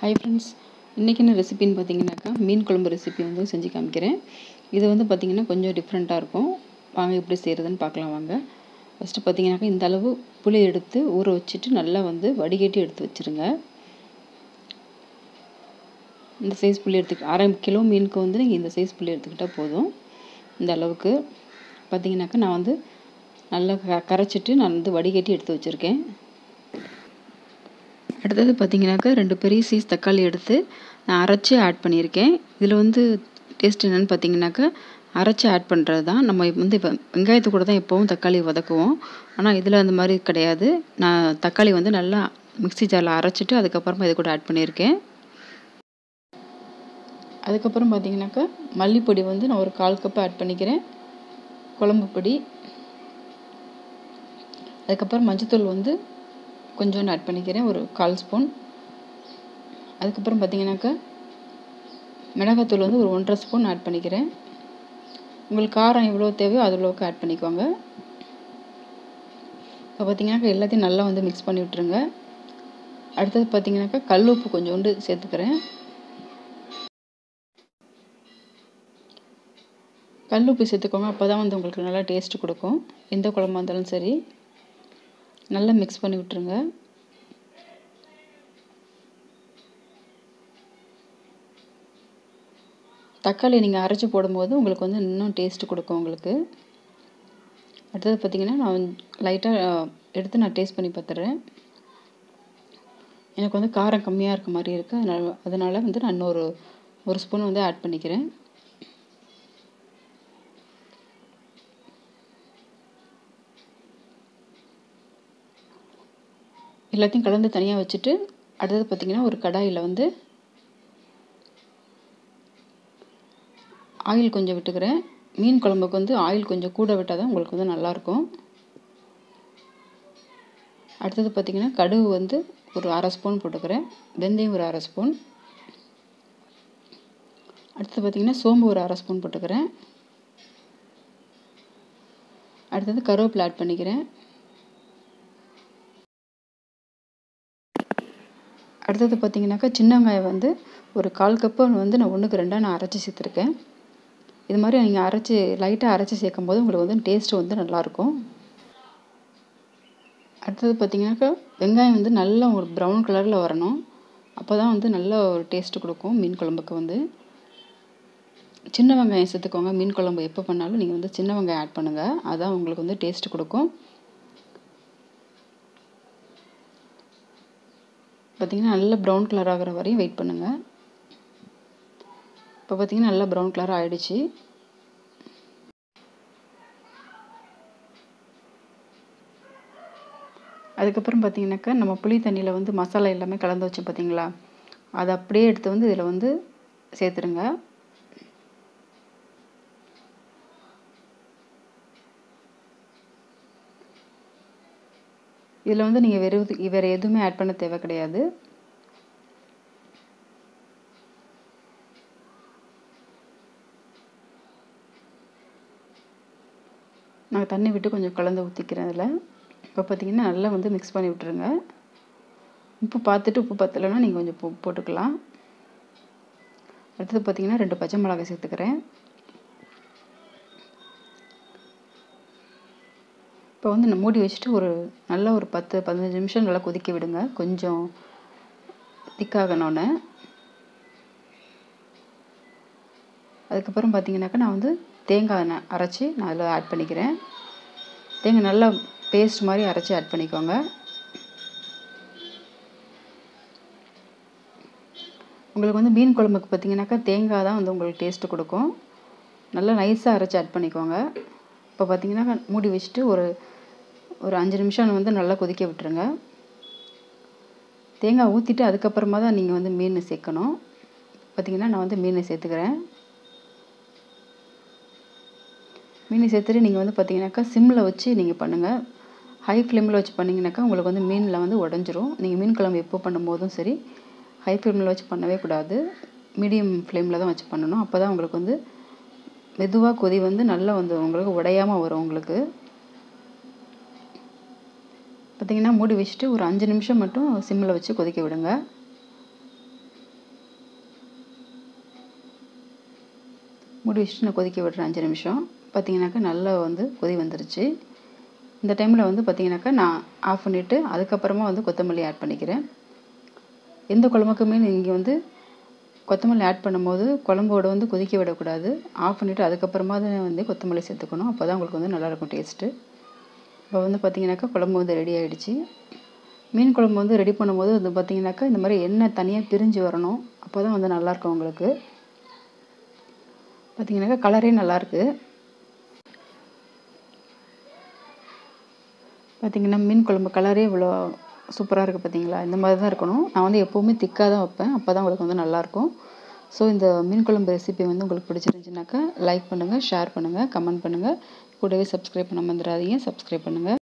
hi friends இன்றைக்கி என்ன ரெசிபின்னு பார்த்தீங்கன்னாக்கா மீன் குழம்பு ரெசிபி வந்து செஞ்சு காமிக்கிறேன் இது வந்து பார்த்திங்கன்னா கொஞ்சம் டிஃப்ரெண்ட்டாக இருக்கும் வாங்க எப்படி செய்கிறதுன்னு பார்க்கலாம் வாங்க ஃபஸ்ட்டு பார்த்தீங்கன்னாக்கா இந்த அளவு புளி எடுத்து ஊற வச்சுட்டு நல்லா வந்து வடிகட்டி எடுத்து வச்சுருங்க இந்த சைஸ் புளி எடுத்துக்க அரை கிலோ மீனுக்கு வந்து நீங்கள் இந்த சைஸ் புளி எடுத்துக்கிட்டால் போதும் இந்த அளவுக்கு பார்த்தீங்கன்னாக்கா நான் வந்து நல்லா க கரைச்சிட்டு நான் வந்து வடிகட்டி எடுத்து வச்சுருக்கேன் அடுத்தது பார்த்தீங்கன்னாக்கா ரெண்டு பெரிய சைஸ் தக்காளி எடுத்து நான் அரைச்சி ஆட் பண்ணியிருக்கேன் இதில் வந்து டேஸ்ட் என்னென்னு பார்த்தீங்கன்னாக்கா அரைச்சி ஆட் பண்ணுறது தான் நம்ம வந்து இப்போ வெங்காயத்து கூட தான் எப்போவும் தக்காளி வதக்குவோம் ஆனால் இதில் அந்த மாதிரி கிடையாது நான் தக்காளி வந்து நல்லா மிக்ஸி ஜாரில் அரைச்சிட்டு அதுக்கப்புறமா இது கூட ஆட் பண்ணியிருக்கேன் அதுக்கப்புறம் பார்த்தீங்கன்னாக்கா மல்லிப்பொடி வந்து நான் ஒரு கால் கப் ஆட் பண்ணிக்கிறேன் குழம்பு பொடி அதுக்கப்புறம் மஞ்சத்தூள் வந்து கொஞ்சோண்டு ஆட் பண்ணிக்கிறேன் ஒரு கால் ஸ்பூன் அதுக்கப்புறம் பார்த்தீங்கன்னாக்கா மிளகாத்தூள் வந்து ஒரு ஒன்றரை ஸ்பூன் ஆட் பண்ணிக்கிறேன் உங்களுக்கு காரம் எவ்வளோ தேவையோ அவ்வளோக்கு ஆட் பண்ணிக்கோங்க இப்போ பார்த்தீங்கன்னாக்கா எல்லாத்தையும் நல்லா வந்து மிக்ஸ் பண்ணி விட்டுருங்க அடுத்தது பார்த்தீங்கன்னாக்கா கல் உப்பு கொஞ்சோண்டு சேர்த்துக்கிறேன் கல் உப்பு சேர்த்துக்கோங்க அப்போ தான் வந்து உங்களுக்கு நல்லா டேஸ்ட்டு கொடுக்கும் எந்த குழம்பா இருந்தாலும் சரி நல்லா மிக்ஸ் பண்ணி விட்டுருங்க தக்காளி நீங்கள் அரைச்சி போடும்போது உங்களுக்கு வந்து இன்னும் டேஸ்ட்டு கொடுக்கும் உங்களுக்கு அடுத்தது பார்த்திங்கன்னா நான் லைட்டாக எடுத்து நான் டேஸ்ட் பண்ணி பார்த்துட்றேன் எனக்கு வந்து காரம் கம்மியாக இருக்க மாதிரி இருக்குது அதனால் அதனால் வந்து நான் இன்னொரு ஒரு ஸ்பூன் வந்து ஆட் பண்ணிக்கிறேன் எல்லாத்தையும் கலந்து தனியாக வச்சுட்டு அடுத்தது பார்த்திங்கன்னா ஒரு கடாயில் வந்து ஆயில் கொஞ்சம் விட்டுக்கிறேன் மீன் குழம்புக்கு வந்து ஆயில் கொஞ்சம் கூட விட்டால் தான் உங்களுக்கு வந்து நல்லாயிருக்கும் அடுத்தது பார்த்திங்கன்னா கடுகு வந்து ஒரு அரை ஸ்பூன் போட்டுக்கிறேன் வெந்தயம் ஒரு அரை ஸ்பூன் அடுத்தது பார்த்திங்கன்னா சோம்பு ஒரு அரை ஸ்பூன் போட்டுக்கிறேன் அடுத்தது கருவேப்பிலை ஆட் பண்ணிக்கிறேன் அடுத்தது பார்த்திங்கனாக்கா சின்ன வெங்காயம் வந்து ஒரு கால் கப்பு வந்து நான் ஒன்றுக்கு ரெண்டாக நான் அரைச்சி சேர்த்துருக்கேன் இது மாதிரி நீங்கள் அரைச்சி லைட்டாக அரைச்சி சேர்க்கும் போது உங்களுக்கு வந்து டேஸ்ட்டு வந்து நல்லாயிருக்கும் அடுத்தது பார்த்திங்கனாக்கா வெங்காயம் வந்து நல்லா ஒரு ப்ரௌன் கலரில் வரணும் அப்போ தான் வந்து நல்ல ஒரு டேஸ்ட்டு கொடுக்கும் மீன் குழம்புக்கு வந்து சின்ன வெங்காயம் சேர்த்துக்கோங்க மீன் குழம்பு எப்போ பண்ணாலும் நீங்கள் வந்து சின்ன வெங்காயம் ஆட் பண்ணுங்கள் அதுதான் உங்களுக்கு வந்து டேஸ்ட்டு கொடுக்கும் பார்த்திங்கன்னா நல்ல ப்ரௌன் கலர் ஆகிற வரையும் வெயிட் பண்ணுங்கள் இப்போ பார்த்திங்கன்னா நல்லா ப்ரௌன் கலர் ஆகிடுச்சு அதுக்கப்புறம் பார்த்திங்கனாக்கா நம்ம புளி தண்ணியில் வந்து மசாலா எல்லாமே கலந்து வச்சு பார்த்திங்களா அதை அப்படியே எடுத்து வந்து இதில் வந்து சேர்த்துருங்க இதில் வந்து நீங்கள் வெறும் வேறு எதுவுமே ஆட் பண்ண தேவை கிடையாது நான் தண்ணி விட்டு கொஞ்சம் கலந்து ஊற்றிக்கிறேன் அதில் இப்போ பார்த்தீங்கன்னா நல்லா வந்து மிக்ஸ் பண்ணி விட்டுருங்க உப்பு பார்த்துட்டு உப்பு பத்தலைன்னா நீங்கள் கொஞ்சம் உப்பு போட்டுக்கலாம் அடுத்தது பார்த்தீங்கன்னா ரெண்டு பச்சை மிளகாய் சேர்த்துக்கிறேன் இப்போ வந்து நான் மூடி வச்சுட்டு ஒரு நல்லா ஒரு பத்து பதினஞ்சு நிமிஷம் நல்லா கொதிக்க விடுங்க கொஞ்சம் திக்காகணுன்னு அதுக்கப்புறம் பார்த்தீங்கன்னாக்கா நான் வந்து தேங்காய் எண்ணெய் அரைச்சி நான் அதில் ஆட் பண்ணிக்கிறேன் தேங்காய் நல்லா பேஸ்ட் மாதிரி அரைச்சி ஆட் பண்ணிக்கோங்க உங்களுக்கு வந்து மீன் குழம்புக்கு பார்த்தீங்கன்னாக்கா தேங்காய் தான் வந்து உங்களுக்கு டேஸ்ட்டு கொடுக்கும் நல்லா நைஸாக அரைச்சி ஆட் பண்ணிக்கோங்க இப்போ பார்த்தீங்கன்னா மூடி வச்சுட்டு ஒரு ஒரு அஞ்சு நிமிஷம் வந்து நல்லா கொதிக்க விட்டுருங்க தேங்காய் ஊற்றிட்டு அதுக்கப்புறமா தான் நீங்கள் வந்து மீன் சேர்க்கணும் பார்த்திங்கன்னா நான் வந்து மீனை சேர்த்துக்கிறேன் மீன் சேர்த்துட்டு நீங்கள் வந்து பார்த்தீங்கன்னாக்கா சிம்மில் வச்சு நீங்கள் பண்ணுங்கள் ஹை ஃப்ளேமில் வச்சு பண்ணிங்கனாக்கா உங்களுக்கு வந்து மீனில் வந்து உடஞ்சிரும் நீங்கள் மீன் குழம்பு எப்போ பண்ணும்போதும் சரி ஹை ஃப்ளேமில் வச்சு பண்ணவே கூடாது மீடியம் ஃப்ளேமில் தான் வச்சு பண்ணணும் அப்போ தான் உங்களுக்கு வந்து மெதுவாக கொதி வந்து நல்லா வந்து உங்களுக்கு உடையாமல் வரும் உங்களுக்கு பார்த்திங்கன்னா மூடி வச்சுட்டு ஒரு அஞ்சு நிமிஷம் மட்டும் சிம்மில் வச்சு கொதிக்க விடுங்க மூடி வச்சுட்டு நான் கொதிக்க விடுறேன் அஞ்சு நிமிஷம் பார்த்தீங்கன்னாக்கா நல்லா வந்து கொதி வந்துருச்சு இந்த டைமில் வந்து பார்த்தீங்கன்னாக்கா நான் ஆஃப் பண்ணிவிட்டு அதுக்கப்புறமா வந்து கொத்தமல்லி ஆட் பண்ணிக்கிறேன் எந்த குழம்புக்குமே நீங்கள் வந்து கொத்தமல்லி ஆட் பண்ணும்போது குழம்போட வந்து கொதிக்க விடக்கூடாது ஆஃப் பண்ணிவிட்டு அதுக்கப்புறமா தான் வந்து கொத்தமல்லி சேர்த்துக்கணும் அப்போ தான் உங்களுக்கு வந்து நல்லாயிருக்கும் டேஸ்ட்டு இப்போ வந்து பார்த்தீங்கன்னாக்கா குழம்பு வந்து ரெடி ஆகிடுச்சு மீன் குழம்பு வந்து ரெடி பண்ணும்போது வந்து பார்த்தீங்கன்னாக்கா இந்த மாதிரி எண்ணெய் தனியாக பிரிஞ்சு வரணும் அப்போ தான் வந்து நல்லாயிருக்கும் உங்களுக்கு பார்த்தீங்கன்னாக்கா கலரே நல்லாயிருக்கு பார்த்தீங்கன்னா மீன் குழம்பு கலரே இவ்வளோ சூப்பராக இருக்குது பார்த்தீங்களா இந்த மாதிரி தான் இருக்கணும் நான் வந்து எப்போவுமே திக்காக தான் வைப்பேன் அப்போ தான் உங்களுக்கு வந்து நல்லாயிருக்கும் ஸோ இந்த மீன் குழம்பு ரெசிபி வந்து உங்களுக்கு பிடிச்சிருந்துச்சுனாக்கா லைக் பண்ணுங்கள் ஷேர் பண்ணுங்கள் கமெண்ட் பண்ணுங்கள் கூடவே சப்ஸ்கிரைப் பண்ண மறந்துடாதீங்க சப்ஸ்கிரைப் பண்ணுங்கள்